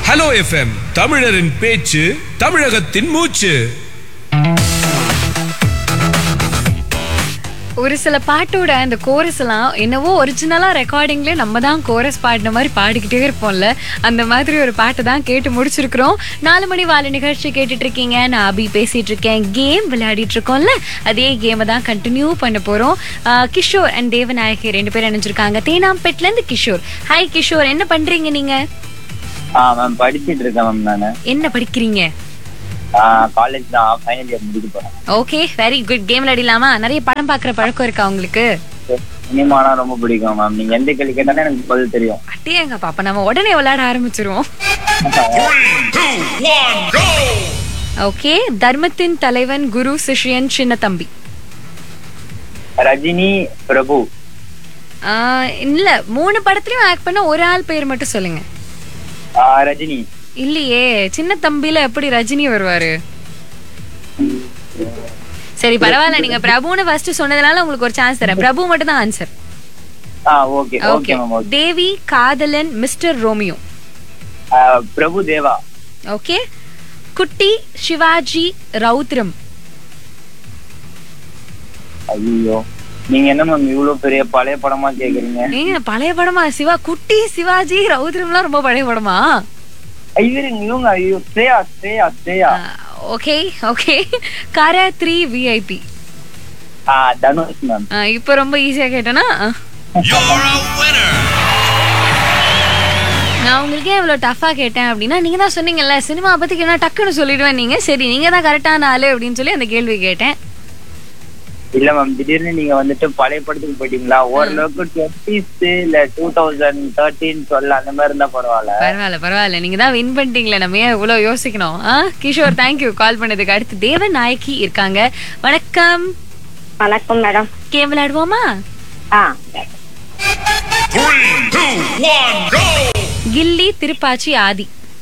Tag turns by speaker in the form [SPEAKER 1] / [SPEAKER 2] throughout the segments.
[SPEAKER 1] Hello FM தமிழரின் பேச்சு தமிழகத்தின் மூச்சு
[SPEAKER 2] ஒரு சில பாட்டோட அந்த கோரஸ் எல்லாம் என்னவோ ஒரிஜினலா ரெக்கார்டிங்ல நம்ம தான் கோரஸ் பாடின மாதிரி பாடிக்கிட்டே இருப்போம்ல அந்த மாதிரி ஒரு பாட்டு தான் கேட்டு முடிச்சிருக்கிறோம் நாலு மணி வாழ நிகழ்ச்சி கேட்டுட்டு இருக்கீங்க நான் அபி பேசிட்டு இருக்கேன் கேம் விளையாடிட்டு இருக்கோம்ல அதே கேமை தான் கண்டினியூ பண்ண போறோம் ஆஹ் கிஷோர் அண்ட் தேவநாயகி ரெண்டு பேரும் இணைஞ்சிருக்காங்க தேனாம்பேட்ல இருந்து கிஷோர் ஹாய் கிஷோர் என்ன பண்றீங்க நீங்க
[SPEAKER 3] ஆ மேம் படிச்சிட்டு இருக்கேன் மேம் நானு
[SPEAKER 2] என்ன படிக்கிறீங்க
[SPEAKER 3] காலேஜ் தான் ஃபைனல் இயர் முடிக்க போறேன்
[SPEAKER 2] ஓகே வெரி குட் கேம் விளையாடலாமா நிறைய படம் பார்க்குற பழக்கம் இருக்கா உங்களுக்கு
[SPEAKER 3] சினிமானா ரொம்ப பிடிக்கும் மேம் நீங்க எந்த கேள்வி கேட்டாலும் எனக்கு பதில் தெரியும்
[SPEAKER 2] அட்டேங்க பாப்பா நம்ம உடனே விளையாட ஆரம்பிச்சிருவோம் ஓகே தர்மத்தின் தலைவன் குரு சிஷ்யன் சின்ன தம்பி
[SPEAKER 3] ரஜினி பிரபு
[SPEAKER 2] ஆஹ் இல்ல மூணு படத்துலயும் ஆக்ட் பண்ண ஒரு ஆள் பேர் மட்டும் சொல்லுங்க
[SPEAKER 3] ஆ, ரஜினி
[SPEAKER 2] இல்லையே சின்ன தம்பில எப்படி ரஜினி வருவாரு சரி பரவாயில்ல நீங்க பிரபுன்னு ஃபர்ஸ்ட் சொன்னதுனால உங்களுக்கு ஒரு சான்ஸ் தரேன் பிரபு மட்டும் தான் answer
[SPEAKER 3] ah okay okay
[SPEAKER 2] okay
[SPEAKER 3] ma'am okay
[SPEAKER 2] Devi Kadhalan mister Romeo
[SPEAKER 3] ah, Prabhu Deva
[SPEAKER 2] okay Kutty Sivaji ரௌத்ரம்
[SPEAKER 3] ஐயோ நீங்க என்ன மேம் இவ்வளவு பெரிய பழைய படமா கேக்குறீங்க
[SPEAKER 2] ஏங்க பழைய படமா சிவா குட்டி சிவாஜி ரௌத்ரம்லாம் ரொம்ப பழைய படமா
[SPEAKER 3] இவருங்க இவங்க ஐயோ ஸ்ரேயா ஸ்ரேயா ஸ்ரேயா
[SPEAKER 2] ஓகே ஓகே காரா three VIP
[SPEAKER 3] ah Dhanush ma'am
[SPEAKER 2] இப்போ ரொம்ப ஈஸியா கேட்டேனா ஆ. நான் உங்களுக்கு ஏன் இவ்வளவு டஃபா கேட்டேன் அப்படின்னா நீங்க தான் சொன்னீங்கல்ல சினிமா பத்தி என்ன டக்குன்னு சொல்லிடுவேன் நீங்க சரி நீங்க தான் கரெக்டான ஆளு அப்படின்னு சொல்லி அந்த கேள்வி கேட்டேன்
[SPEAKER 3] இல்ல மேம் திடீர்னு நீங்க வந்துட்டு பழைய படத்துக்கு போயிட்டீங்களா ஓரளவுக்கு டுவெண்ட்டிஸ் இல்ல டூ தௌசண்ட் தேர்ட்டின் டுவெல் அந்த மாதிரி இருந்தா பரவாயில்ல
[SPEAKER 2] பரவாயில்ல பரவாயில்ல நீங்க தான் வின் பண்ணிட்டீங்களே நம்ம ஏன் இவ்வளவு யோசிக்கணும் ஆ கிஷோர் தேங்க்யூ கால் பண்ணதுக்கு அடுத்து தேவன் நாயகி இருக்காங்க வணக்கம்
[SPEAKER 4] வணக்கம் மேடம்
[SPEAKER 2] கேம் விளையாடுவோமா
[SPEAKER 4] ஆ
[SPEAKER 2] கில்லி திருப்பாச்சி ஆதி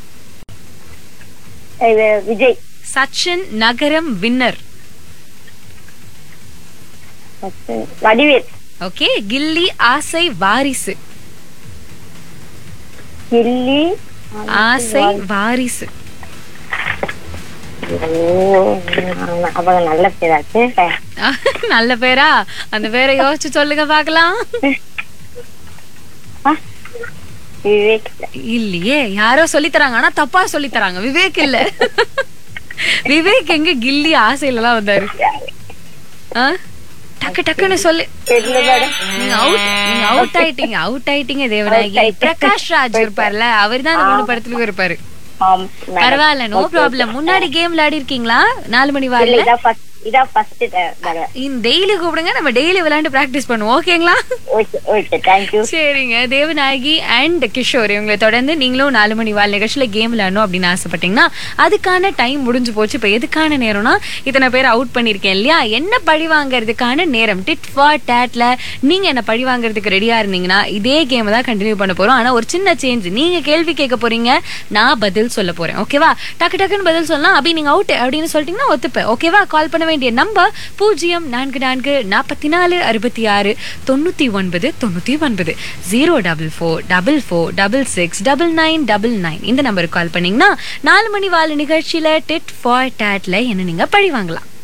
[SPEAKER 4] இது விஜய்
[SPEAKER 2] சச்சின் நகரம் வின்னர்
[SPEAKER 4] வடிவேல்
[SPEAKER 2] ஓகே கில்லி ஆசை வாரிசு
[SPEAKER 4] கில்லி
[SPEAKER 2] ஆசை வாரிசு
[SPEAKER 4] அவங்க நல்ல பேராச்சு
[SPEAKER 2] நல்ல பேரா அந்த பேரை யோசிச்சு சொல்லுங்க பார்க்கலாம்
[SPEAKER 4] ஆ, விவேக்
[SPEAKER 2] இல்லையே யாரோ சொல்லி தராங்க ஆனா தப்பா சொல்லி தராங்க விவேக் இல்ல விவேக் எங்க கில்லி ஆசையில எல்லாம் வந்தாரு ஆ? டக்கு டக்குன்னு சொல்லு
[SPEAKER 4] தெரியல மேடம்
[SPEAKER 2] நீங்க அவுட் நீங்க அவுட் ஆயிட்டீங்க அவுட் ஆயிட்டீங்க தேவநாயகி பிரகாஷ் ராஜ் இருப்பார்ல அவர் தான் அந்த மூணு படத்துலயும் இருப்பாரு
[SPEAKER 4] ஆம், madam.
[SPEAKER 2] பரவாயில்ல நோ ப்ராப்ளம் முன்னாடி கேம் விளையாடி இருக்கீங்களா நாலு மணி
[SPEAKER 4] இல்ல,
[SPEAKER 2] வாரில
[SPEAKER 4] இதான் first- இதான் first தடவை.
[SPEAKER 2] டெய்லி கூப்பிடுங்க நம்ம டெய்லி விளையாண்டு பிராக்டிஸ் பண்ணுவோம் ஓகேங்களா
[SPEAKER 4] Okay, okay, thank you.
[SPEAKER 2] சரிங்க தேவநாயகி அண்ட் கிஷோர் இவங்களை தொடர்ந்து நீங்களும் நாலு மணி வாழ் நிகழ்ச்சியில கேம் விளையாடணும் அப்படின்னு ஆசைப்பட்டீங்கன்னா அதுக்கான டைம் முடிஞ்சு போச்சு இப்போ எதுக்கான நேரம்னா இத்தனை பேர் அவுட் பண்ணியிருக்கேன் இல்லையா என்ன பழி வாங்குறதுக்கான நேரம் டிட் ஃபார் டேட்ல நீங்க என்ன பழி வாங்குறதுக்கு ரெடியா இருந்தீங்கன்னா இதே கேம் தான் கண்டினியூ பண்ண போறோம் ஆனா ஒரு சின்ன சேஞ்ச் நீங்க கேள்வி கேட்க போறீங்க நான் பதில் சொல்ல போறேன் ஓகேவா டக்கு டக்குன்னு பதில் சொல்லலாம் அப்படி நீங்க அவுட் அப்படின்னு சொல்லிட்டீங்கன்னா ஒத்துப்பேன் ஓகேவா கால் பண்ண வேண்டிய நம்பர் பூஜ்ஜியம் நான்கு நான்கு நாற்பத்தி நாலு அறுபத்தி ஆறு தொண்ணூத்தி ஒன்பது தொண்ணூத்தி ஒன்பது zero double four double four double six double nine double nine இந்த நம்பருக்கு கால் பண்ணீங்கன்னா நாலு மணி வாழ நிகழ்ச்சியில டிட் ஃபார் டேட்ல என்ன நீங்க பழி வாங்கலாம்